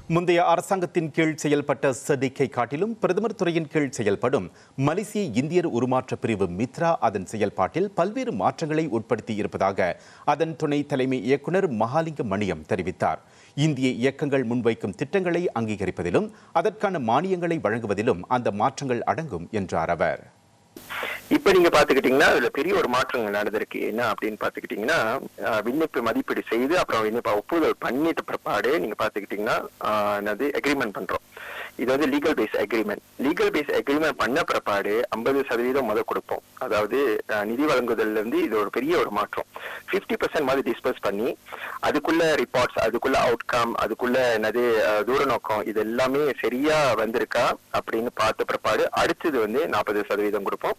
முந்தைய அரசாங்கத்தின் கீழ் செயல்பட்ட சடிக்கை காட்டிலும் பிரதமர் துறையின் கீழ் செயல்படும் மலேசிய இந்தியர் உருமாற்ற பிரிவு மித்ரா அதன் செயல்பாட்டில் பல்வேறு மாற்றங்களை உட்படுத்தி இருப்பதாக அதன் துணை தலைமை இயக்குனர் மகாலிங்க மணியம் தெரிவித்தார் இந்திய இயக்கங்கள் முன்வைக்கும் திட்டங்களை அங்கீகரிப்பதிலும் அதற்கான மானியங்களை வழங்குவதிலும் அந்த மாற்றங்கள் அடங்கும் என்றார் அவர் இப்ப நீங்க பாத்துக்கிட்டீங்கன்னா அதுல பெரிய ஒரு மாற்றங்கள் நடந்திருக்கு என்ன அப்படின்னு பாத்துக்கிட்டீங்கன்னா ஆஹ், விண்ணப்ப மதிப்பீடு செய்து அப்புறம் விண்ணப்ப ஒப்புதல் பண்ணிட்ட பிற்பாடு நீங்க பாத்துக்கிட்டீங்கன்னா ஆஹ், என்னது அக்ரிமெண்ட் பண்றோம் இது வந்து legal base agreement legal base agreement பண்ண பிற்பாடு ஐம்பது சதவீதம் முத கொடுப்போம் அதாவது ஆஹ், நிதி வழங்குதல்ல இருந்து இது ஒரு பெரிய ஒரு மாற்றம் 50% பர்சன்ட் மாதிரி டிஸ்பர்ஸ் பண்ணி அதுக்குள்ள ரிப்போர்ட்ஸ் அதுக்குள்ள அவுட்கம் அதுக்குள்ள என்னது ஆஹ், தூர நோக்கம் இது எல்லாமே சரியா வந்திருக்கா அப்படின்னு பார்த்த பிற்பாடு அடுத்தது வந்து நாற்பது சதவீதம் கொடுப்போம்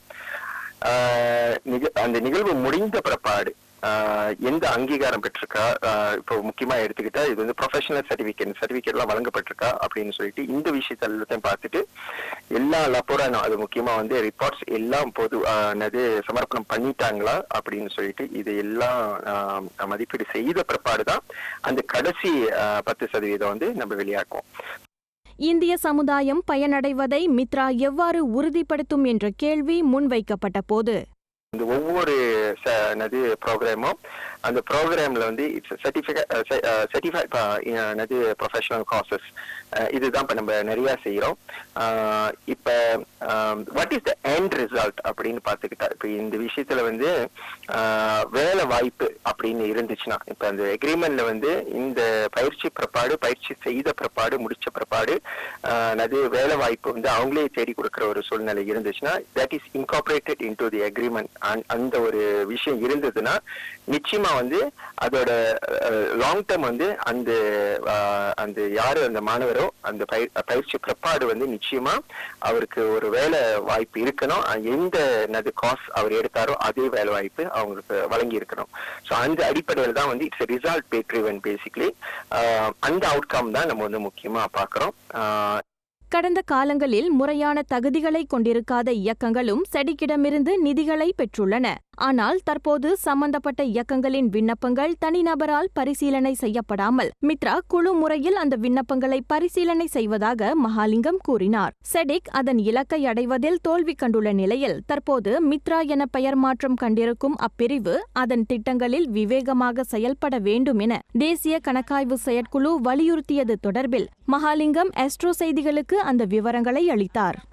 ஆஹ் நிக- அந்த நிகழ்வு முடிந்த பிற்பாடு ஆஹ் எந்த அங்கீகாரம் பெற்றிருக்கா ஆஹ் இப்போ முக்கியமா எடுத்துக்கிட்டா இது வந்து ப்ரொஃபஷனல் சர்டிபிகேட் சர்டிபிகேட் எல்லாம் வழங்கப்பட்டிருக்கா அப்படின்னு சொல்லிட்டு இந்த விஷயத்த எல்லாத்தையும் பார்த்துட்டு எல்லா லப்போரானும் அது முக்கியமா வந்து ரிப்போர்ட்ஸ் எல்லாம் பொது ஆஹ் என்னது சமர்ப்பணம் பண்ணிட்டாங்களா அப்படின்னு சொல்லிட்டு இது எல்லாம் ஆஹ் மதிப்பீடு செய்த பிற்பாடு தான் அந்த கடைசி ஆஹ் பத்து சதவீதம் வந்து நம்ம வெளியாக்குவோம் இந்திய சமுதாயம் பயனடைவதை மித்ரா எவ்வாறு உறுதிப்படுத்தும் என்ற கேள்வி முன்வைக்கப்பட்ட போது இந்த ஒவ்வொரு ச- என்னது ப்ரோக்ராமும் அந்த ப்ரோக்ராம்ல வந்து இட்ஸ் சர்டிஃபிகேட் சர்டிஃபைட் என்னது ப்ரொஃபஷனல் காசஸ் இதுதான் இப்போ நம்ம நிறைய செய்கிறோம் இப்போ what is the end result அப்படின்னு பார்த்துக்கிட்டா இப்போ இந்த விஷயத்துல வந்து ஆஹ், வேலை வாய்ப்பு அப்படின்னு இருந்துச்சுன்னா இப்போ அந்த எக்ரிமெண்ட்ல வந்து இந்த பயிற்சி பிற்பாடு பயிற்சி செய்த பிற்பாடு முடிச்ச பிற்பாடு ஆஹ், என்னது வேலை வாய்ப்பு வந்து அவங்களே தேடி கொடுக்குற ஒரு சூழ்நிலை இருந்துச்சுன்னா that is incorporated into the agreement அந்த ஒரு விஷயம் இருந்ததுன்னா நிச்சயமா வந்து அதோட லாங் டேர்ம் வந்து அந்த ஆஹ், அந்த யாரு அந்த மாணவரோ அந்த பயிர் பயிற்சி பிற்பாடு வந்து நிச்சயமா அவருக்கு ஒரு வேலை வாய்ப்பு இருக்கணும் அஹ் எந்த என்னது காஸ் அவர் எடுத்தாரோ அதே வேலை வாய்ப்பு அவங்களுக்கு வழங்கி இருக்கணும் ஸோ அந்த அடிப்படையில் தான் வந்து it's result pay driven basically அந்த அவுட்கம் தான் நம்ம வந்து முக்கியமா பார்க்குறோம் கடந்த காலங்களில் முறையான தகுதிகளை கொண்டிருக்காத இயக்கங்களும் செடிக்கிடமிருந்து நிதிகளை பெற்றுள்ளன ஆனால் தற்போது சம்பந்தப்பட்ட இயக்கங்களின் விண்ணப்பங்கள் தனிநபரால் பரிசீலனை செய்யப்படாமல் மித்ரா குழு முறையில் அந்த விண்ணப்பங்களை பரிசீலனை செய்வதாக மகாலிங்கம் கூறினார் செடிக் அதன் இலக்கை அடைவதில் தோல்வி கண்டுள்ள நிலையில் தற்போது மித்ரா என பெயர் மாற்றம் கண்டிருக்கும் அப்பிரிவு அதன் திட்டங்களில் விவேகமாக செயல்பட வேண்டும் என தேசிய கணக்காய்வு செயற்குழு வலியுறுத்தியது தொடர்பில் மகாலிங்கம் எஸ்ட்ரோ செய்திகளுக்கு அந்த விவரங்களை அளித்தார்